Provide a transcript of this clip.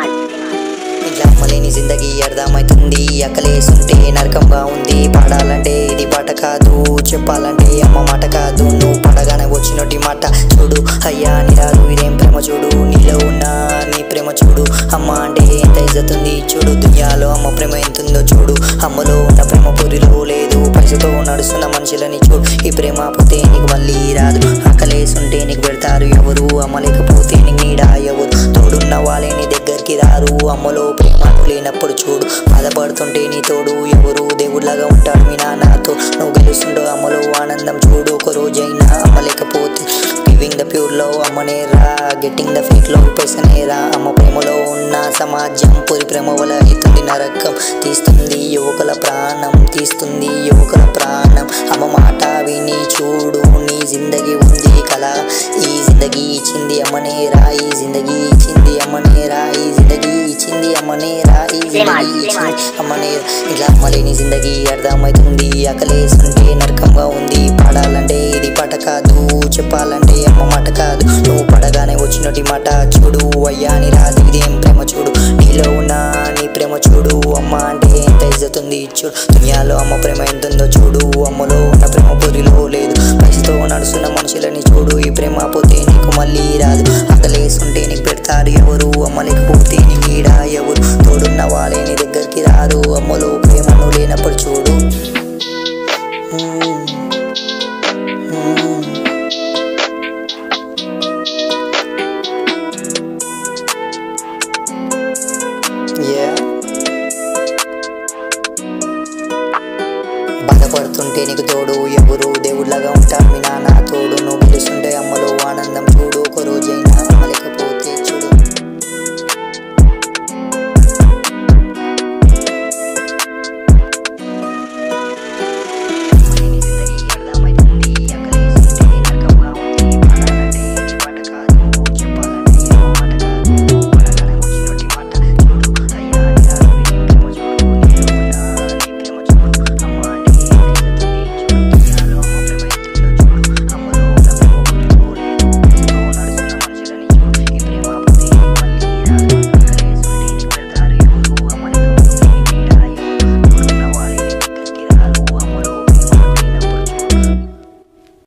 ఇట్లా అమ్మలేని జిందగీ అర్థమవుతుంది అక్కలేసుంటే నరకంగా ఉంది పాడాలంటే ఇది పాట కాదు చెప్పాలంటే అమ్మ మాట కాదు నువ్వు పడగానే వచ్చినట్టు మాట చూడు అయ్యా నిరాదు ఇదేం ప్రేమ చూడు నీలో ఉన్న నీ ప్రేమ చూడు అమ్మ అంటే ఎంత ఇజ్జతుంది చూడు దునియాలో అమ్మ ప్రేమ ఎంతుందో చూడు అమ్మలో ఉన్న ప్రేమ పురిలో లేదు పైసతో నడుస్తున్న మనుషులని చూడు ఈ ప్రేమ పోతే నీకు మళ్ళీ రాదు ఆకలేసుంటే నీకు పెడతారు ఎవరు అమ్మ లేకపోతే నీకు నీడా ఎవరు తోడున్న వాళ్ళే నీ దగ్గరికి రారు అమ్మలో ప్రేమ లేనప్పుడు చూడు బాధపడుతుంటే నీ తోడు ఎవరు దేవుడిలాగా ఉంటాడు మీ నాన్నతో నువ్వు గెలుస్తుండో అమ్మలో ఆనందం చూడు ఒక రోజైనా అమ్మ లేకపోతే గివింగ్ ద ప్యూర్ లో అమ్మనే రా గెట్టింగ్ ద ఫేక్ లో పైసనే రా అమ్మ ప్రేమలో ఉన్న సమాజం పూరి ప్రేమ వల్ల అవుతుంది నరకం తీస్తుంది యువకుల ప్రాణం తీస్తుంది యువకుల ప్రాణం అమ్మ మాట విని చూడు నీ జిందగీ ఉంది కళ ఈ జిందగీ ఇచ్చింది అమ్మనే రా ఈ జిందగీ ఇచ్చింది అమ్మనే రా ఈ జిందగీ ఇచ్చింది అమ్మనే రా ఈ జిందగీ ఇచ్చింది అమ్మనే రా. ఇట్లా అమ్మలేని జిందగీ అర్థమవుతుంది ఆకలేసుంటే నరకంగా ఉంది పాడాలంటే ఇది పాట కాదు చెప్పాలంటే అమ్మ మాట కాదు నువ్వు పడగానే వచ్చినటి మాట చూడు అయ్యా నీ రాదు ఇదేం ప్రేమ చూడు నీలో ఉన్న నీ ప్రేమ చూడు అమ్మ అంటే ఎంత ఇజ్జతుంది చూడు దునియాలో అమ్మ ప్రేమ ఎంతుందో చూడు అమ్మలో ఉన్న ప్రేమ పొరిలో లేదు పైసతో నడుస్తున్న మనుషులని చూడు ఈ ప్రేమ పోతే నీకు మళ్ళీ రాదు ఆకలేసుంటే నీకు పెడతారు ఎవరు అమ్మ లేకపోతే నీ నీడ ఎవరు తోడున్న వాళ్ళే నీ దగ్గరికి రారు అమ్మలో ప్రేమను లేనప్పుడు చూడు మ్మ్. మ్మ్. Yeah. బాధపడుతుంటే నీకు తోడు ఎవరు